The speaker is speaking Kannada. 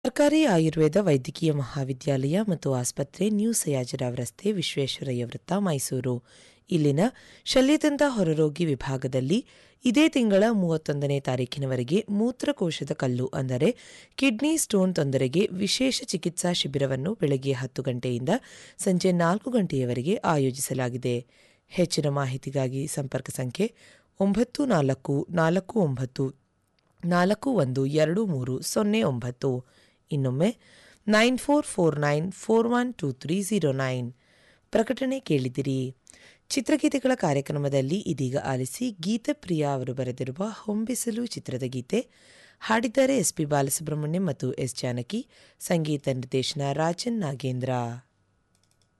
ಸರ್ಕಾರಿ ಆಯುರ್ವೇದ ವೈದ್ಯಕೀಯ ಮಹಾವಿದ್ಯಾಲಯ ಮತ್ತು ಆಸ್ಪತ್ರೆ ನ್ಯೂ ಸಯಾಜಿರಾವ್ ರಸ್ತೆ ವಿಶ್ವೇಶ್ವರಯ್ಯ ವೃತ್ತ ಮೈಸೂರು ಇಲ್ಲಿನ ಶಲ್ಯದಂತ ಹೊರರೋಗಿ ವಿಭಾಗದಲ್ಲಿ ಇದೇ ತಿಂಗಳ ಮೂವತ್ತೊಂದನೇ ತಾರೀಕಿನವರೆಗೆ ಮೂತ್ರಕೋಶದ ಕಲ್ಲು ಅಂದರೆ ಕಿಡ್ನಿ ಸ್ಟೋನ್ ತೊಂದರೆಗೆ ವಿಶೇಷ ಚಿಕಿತ್ಸಾ ಶಿಬಿರವನ್ನು ಬೆಳಗ್ಗೆ ಹತ್ತು ಗಂಟೆಯಿಂದ ಸಂಜೆ ನಾಲ್ಕು ಗಂಟೆಯವರೆಗೆ ಆಯೋಜಿಸಲಾಗಿದೆ ಹೆಚ್ಚಿನ ಮಾಹಿತಿಗಾಗಿ ಸಂಪರ್ಕ ಸಂಖ್ಯೆ ಒಂಬತ್ತು ನಾಲ್ಕು ನಾಲ್ಕು ಒಂಬತ್ತು ನಾಲ್ಕು ಒಂದು ಎರಡು ಮೂರು ಸೊನ್ನೆ ಒಂಬತ್ತು ಇನ್ನೊಮ್ಮೆ nine four four nine four one two three zero nine ಪ್ರಕಟಣೆ ಕೇಳಿದಿರಿ ಚಿತ್ರಗೀತೆಗಳ ಕಾರ್ಯಕ್ರಮದಲ್ಲಿ ಇದೀಗ ಆಲಿಸಿ ಗೀತಪ್ರಿಯಾ ಅವರು ಬರೆದಿರುವ ಹೊಂಬಿಸಲು ಚಿತ್ರದ ಗೀತೆ ಹಾಡಿದ್ದಾರೆ ಎಸ್ ಪಿ ಬಾಲಸುಬ್ರಹ್ಮಣ್ಯಂ ಮತ್ತು ಎಸ್ ಜಾನಕಿ ಸಂಗೀತ ನಿರ್ದೇಶನ ರಾಜನ್ ನಾಗೇಂದ್ರ